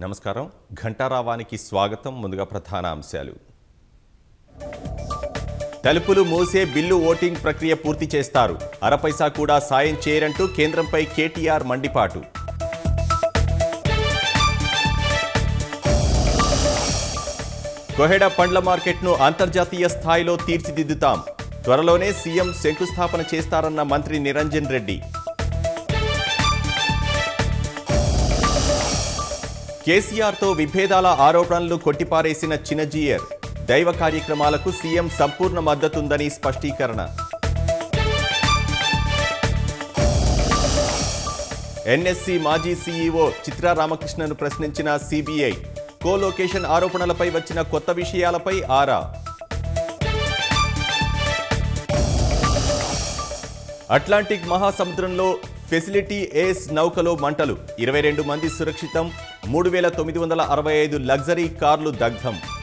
నమస్కారం ఘంటారావానికి స్వాగతం ముందుగా ప్రధాన అంశాలు తలుపులు మూసే బిల్లు ఓటింగ్ ప్రక్రియ పూర్తి చేస్తారు అరపైసా కూడా సాయం చేయరంటూ కేంద్రంపై కేటీఆర్ మండిపాటు కొహెడ పండ్ల మార్కెట్ను అంతర్జాతీయ స్థాయిలో తీర్చిదిద్దుతాం త్వరలోనే సీఎం శంకుస్థాపన చేస్తారన్న మంత్రి నిరంజన్ రెడ్డి కేసీఆర్తో విభేదాల ఆరోపణలు కొట్టిపారేసిన చినజీయర్ దైవ కార్యక్రమాలకు సీఎం సంపూర్ణ మద్దతుందని స్పష్టీకరణ ఎన్ఎస్సి మాజీ సీఈఓ చిత్రా రామకృష్ణను ప్రశ్నించిన సిబిఐ కోలోకేషన్ ఆరోపణలపై వచ్చిన కొత్త విషయాలపై ఆరా అట్లాంటిక్ మహాసముద్రంలో ఫెసిలిటీ ఏస్ నౌకలో మంటలు ఇరవై రెండు మంది సురక్షితం మూడు వేల తొమ్మిది వందల అరవై ఐదు లగ్జరీ కార్లు దగ్ధం